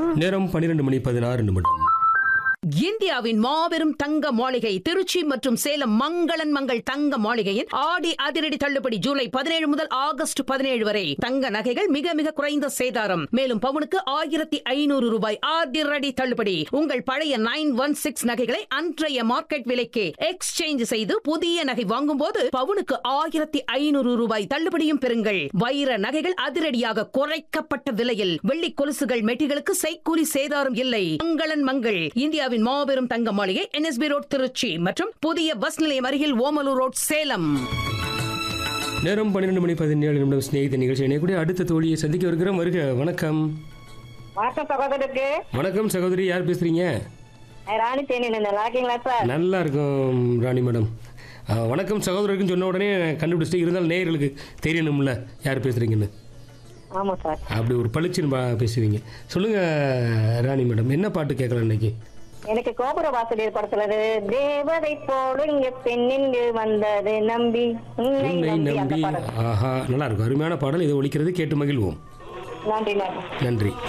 நேரம் பன்னிரெண்டு மணி பதினாறு நிமிடம் இந்தியாவின் மாபெரும் தங்க மாளிகை திருச்சி மற்றும் சேலம் மங்களன் மங்கள் தங்க மாளிகையின் ஆடி அதிரடி தள்ளுபடி ஜூலை பதினேழு முதல் ஆகஸ்ட் பதினேழு வரை தங்க நகைகள் மிக மிக குறைந்த சேதாரம் மேலும் பவுனுக்கு ஆயிரத்தி ஐநூறு ரூபாய் அதிரடி தள்ளுபடி உங்கள் பழைய நைன் ஒன் சிக்ஸ் நகைகளை அன்றைய மார்க்கெட் விலைக்கு எக்ஸ்சேஞ்ச் செய்து புதிய நகை வாங்கும் போது பவுனுக்கு ஆயிரத்தி ஐநூறு ரூபாய் தள்ளுபடியும் பெறுங்கள் வைர நகைகள் அதிரடியாக குறைக்கப்பட்ட விலையில் வெள்ளி கொலுசுகள் மெட்டிகளுக்கு செய்கூலி சேதாரம் இல்லை மங்களன் மங்கள் இந்தியாவின் மாபெரும் தங்க மாளிகை என்எஸ்பி ரோட் திருச்சி மற்றும் புதிய பஸ் நிலையம் அருகில் ஓமலூர் ரோட் சேலம் நேரம் பன்னிரெண்டு மணி பதினேழு நிமிடம் சிநேகித நிகழ்ச்சி இணையக்கூடிய அடுத்த தோழியை சந்திக்க வருகிறோம் வருக வணக்கம் வணக்கம் சகோதரருக்கு வணக்கம் சகோதரி யார் பேசுறீங்க நான் ராணி தேனி நல்லா இருக்கீங்களா சார் நல்லா இருக்கும் ராணி மேடம் ஆ, வணக்கம் சகோதரருக்குன்னு சொன்ன உடனே கண்டுபிடிச்சிட்டு இருந்தாலும் நேயர்களுக்கு தெரியணும்ல யார் பேசுறீங்கன்னு ஆமா சார் அப்படி ஒரு பளிச்சுன்னு பா- பேசுவீங்க சொல்லுங்க ராணி மேடம் என்ன பாட்டு கேட்கலாம் இன்னைக்கு எனக்கு கோபுர வாசலில் படத்துலது தேவதை போல இங்க பெண்ணிங்கு வந்தது நம்பி உன்னை உன்னை நம்பி அந்த நம்பி பாடல் ஆஹா நல்லா இருக்கும் அருமையான பாடல் இதை ஒழிக்கிறது கேட்டு மகிழ்வோம் நன்றி நன்றி நன்றி